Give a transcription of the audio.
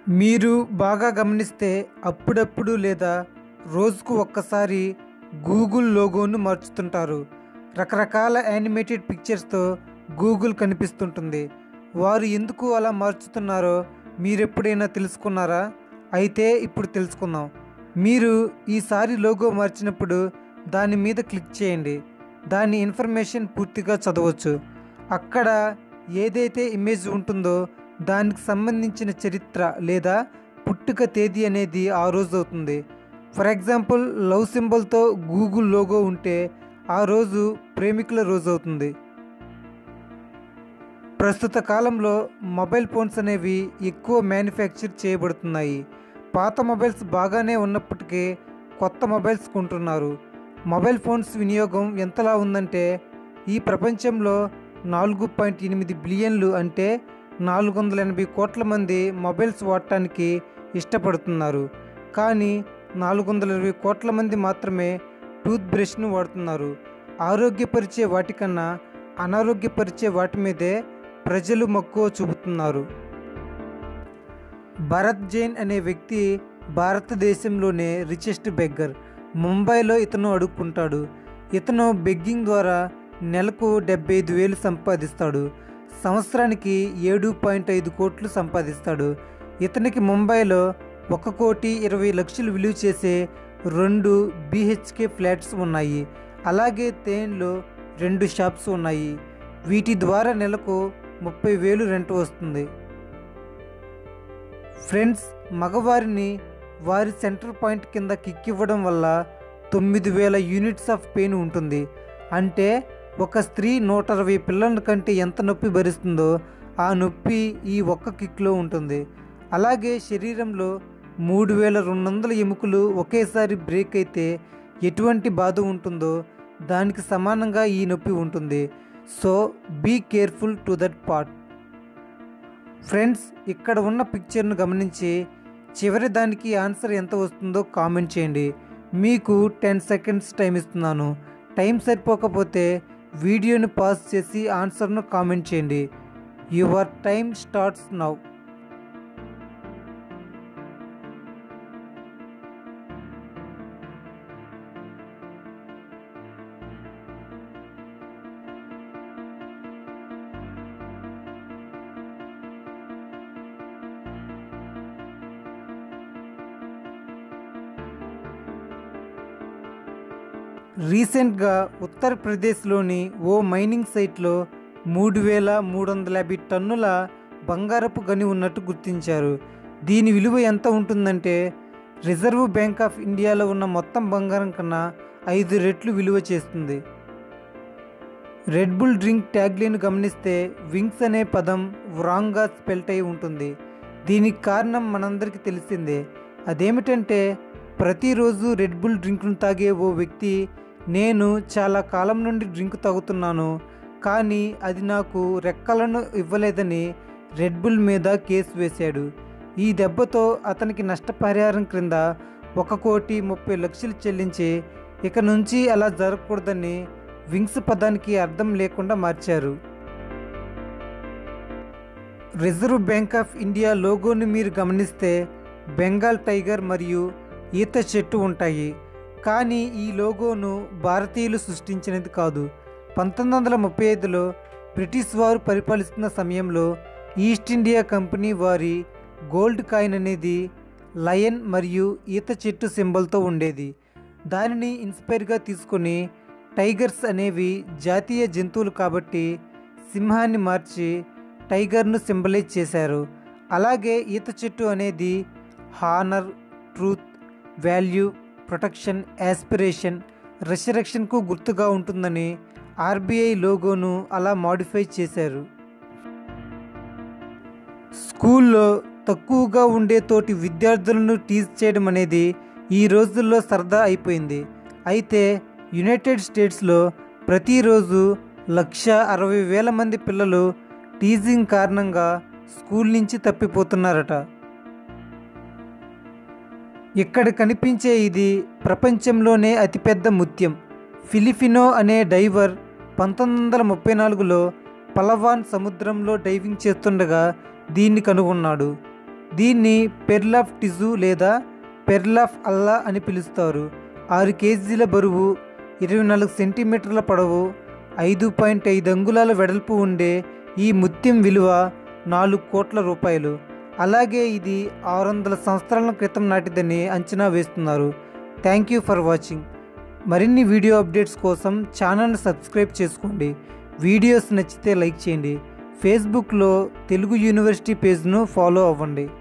మీరు బాగా గమనిస్తే అప్పుడప్పుడు లేదా రోజుకు ఒక్కసారి గూగుల్ లోగోను మార్చుతుంటారు రకరకాల యానిమేటెడ్ పిక్చర్స్తో గూగుల్ కనిపిస్తుంటుంది వారు ఎందుకు అలా మార్చుతున్నారో మీరెప్పుడైనా తెలుసుకున్నారా అయితే ఇప్పుడు తెలుసుకుందాం మీరు ఈసారి లోగో మార్చినప్పుడు దాని మీద క్లిక్ చేయండి దాని ఇన్ఫర్మేషన్ పూర్తిగా చదవచ్చు అక్కడ ఏదైతే ఇమేజ్ ఉంటుందో దానికి సంబంధించిన చరిత్ర లేదా పుట్టుక తేదీ అనేది ఆ రోజు అవుతుంది ఫర్ ఎగ్జాంపుల్ లవ్ సింబల్తో గూగుల్ లోగో ఉంటే ఆ రోజు ప్రేమికుల రోజు అవుతుంది ప్రస్తుత కాలంలో మొబైల్ ఫోన్స్ అనేవి ఎక్కువ మ్యానుఫ్యాక్చర్ చేయబడుతున్నాయి పాత మొబైల్స్ బాగానే ఉన్నప్పటికీ కొత్త మొబైల్స్ కొంటున్నారు మొబైల్ ఫోన్స్ వినియోగం ఎంతలా ఉందంటే ఈ ప్రపంచంలో నాలుగు పాయింట్ ఎనిమిది బిలియన్లు అంటే నాలుగు వందల ఎనభై కోట్ల మంది మొబైల్స్ వాడటానికి ఇష్టపడుతున్నారు కానీ నాలుగు వందల ఇరవై కోట్ల మంది మాత్రమే టూత్ బ్రష్ను వాడుతున్నారు ఆరోగ్యపరిచే వాటికన్నా అనారోగ్యపరిచే వాటి మీదే ప్రజలు మక్కువ చూపుతున్నారు భరత్ జైన్ అనే వ్యక్తి భారతదేశంలోనే రిచెస్ట్ బెగ్గర్ ముంబైలో ఇతను అడుక్కుంటాడు ఇతను బెగ్గింగ్ ద్వారా నెలకు డెబ్బై ఐదు వేలు సంపాదిస్తాడు సంవత్సరానికి ఏడు పాయింట్ ఐదు కోట్లు సంపాదిస్తాడు ఇతనికి ముంబైలో ఒక కోటి ఇరవై లక్షలు విలువ చేసే రెండు బీహెచ్కే ఫ్లాట్స్ ఉన్నాయి అలాగే తేన్లో రెండు షాప్స్ ఉన్నాయి వీటి ద్వారా నెలకు ముప్పై వేలు రెంట్ వస్తుంది ఫ్రెండ్స్ మగవారిని వారి సెంటర్ పాయింట్ కింద కిక్ ఇవ్వడం వల్ల తొమ్మిది వేల యూనిట్స్ ఆఫ్ పెయిన్ ఉంటుంది అంటే ఒక స్త్రీ నూట అరవై పిల్లల కంటే ఎంత నొప్పి భరిస్తుందో ఆ నొప్పి ఈ ఒక్క కిక్లో ఉంటుంది అలాగే శరీరంలో మూడు వేల రెండు వందల ఎముకలు ఒకేసారి బ్రేక్ అయితే ఎటువంటి బాధ ఉంటుందో దానికి సమానంగా ఈ నొప్పి ఉంటుంది so be careful to that part friends ఇక్కడ ఉన్న పిక్చర్ను గమనించి చివరి దానికి ఆన్సర్ ఎంత వస్తుందో కామెంట్ చేయండి మీకు టెన్ సెకండ్స్ టైం ఇస్తున్నాను టైం సరిపోకపోతే వీడియోని పాజ్ చేసి ఆన్సర్ను కామెంట్ చేయండి యువర్ టైం స్టార్ట్స్ నౌ రీసెంట్గా ఉత్తరప్రదేశ్లోని ఓ మైనింగ్ సైట్లో మూడు వేల మూడు వందల యాభై టన్నుల బంగారపు గని ఉన్నట్టు గుర్తించారు దీని విలువ ఎంత ఉంటుందంటే రిజర్వ్ బ్యాంక్ ఆఫ్ ఇండియాలో ఉన్న మొత్తం బంగారం కన్నా ఐదు రెట్లు విలువ చేస్తుంది రెడ్ బుల్ డ్రింక్ ట్యాగ్లైన్ గమనిస్తే వింగ్స్ అనే పదం వ్రాంగ్గా స్పెల్ట్ అయి ఉంటుంది దీనికి కారణం మనందరికీ తెలిసిందే అదేమిటంటే ప్రతిరోజు రెడ్ బుల్ డ్రింక్ను తాగే ఓ వ్యక్తి నేను చాలా కాలం నుండి డ్రింక్ తాగుతున్నాను కానీ అది నాకు రెక్కలను ఇవ్వలేదని రెడ్ బుల్ మీద కేసు వేశాడు ఈ దెబ్బతో అతనికి నష్టపరిహారం క్రింద ఒక కోటి ముప్పై లక్షలు చెల్లించి ఇక నుంచి అలా జరగకూడదని వింగ్స్ పదానికి అర్థం లేకుండా మార్చారు రిజర్వ్ బ్యాంక్ ఆఫ్ ఇండియా లోగోని మీరు గమనిస్తే బెంగాల్ టైగర్ మరియు ఈత చెట్టు ఉంటాయి కానీ ఈ లోగోను భారతీయులు సృష్టించినది కాదు పంతొమ్మిది వందల ముప్పై ఐదులో బ్రిటిష్ వారు పరిపాలిస్తున్న సమయంలో ఈస్ట్ ఇండియా కంపెనీ వారి గోల్డ్ కాయిన్ అనేది లయన్ మరియు ఈత చెట్టు సింబల్తో ఉండేది దానిని ఇన్స్పైర్గా తీసుకొని టైగర్స్ అనేవి జాతీయ జంతువులు కాబట్టి సింహాన్ని మార్చి టైగర్ను సింబలైజ్ చేశారు అలాగే ఈత చెట్టు అనేది honour truth value protection aspiration రెసరెక్షన్కు గుర్తుగా ఉంటుందని ఆర్బీఐ లోగోను అలా మాడిఫై చేశారు స్కూల్లో తక్కువగా ఉండే తోటి విద్యార్థులను టీజ్ చేయడం అనేది ఈ రోజుల్లో సరదా అయిపోయింది అయితే యునైటెడ్ స్టేట్స్లో ప్రతిరోజు లక్ష అరవై వేల మంది పిల్లలు టీజింగ్ కారణంగా స్కూల్ నుంచి తప్పిపోతున్నారట ఇక్కడ కనిపించే ఇది ప్రపంచంలోనే అతిపెద్ద ముత్యం ఫిలిఫినో అనే డైవర్ పంతొమ్మిది వందల ముప్పై నాలుగులో పలవాన్ సముద్రంలో డైవింగ్ చేస్తుండగా దీన్ని కనుగొన్నాడు దీన్ని పెర్ల్ ఆఫ్ టిజు లేదా పెర్ల్ ఆఫ్ అల్లా అని పిలుస్తారు ఆరు కేజీల బరువు ఇరవై నాలుగు సెంటీమీటర్ల పొడవు ఐదు పాయింట్ ఐదు అంగుళాల వెడల్పు ఉండే ఈ ముత్యం విలువ నాలుగు కోట్ల రూపాయలు అలాగే ఇది ఆరు వందల సంవత్సరాల క్రితం నాటిదని అంచనా వేస్తున్నారు థ్యాంక్ యూ ఫర్ వాచింగ్ మరిన్ని వీడియో అప్డేట్స్ కోసం ఛానల్ని సబ్స్క్రైబ్ చేసుకోండి వీడియోస్ నచ్చితే లైక్ చేయండి ఫేస్బుక్లో తెలుగు యూనివర్సిటీ పేజ్ను ఫాలో అవ్వండి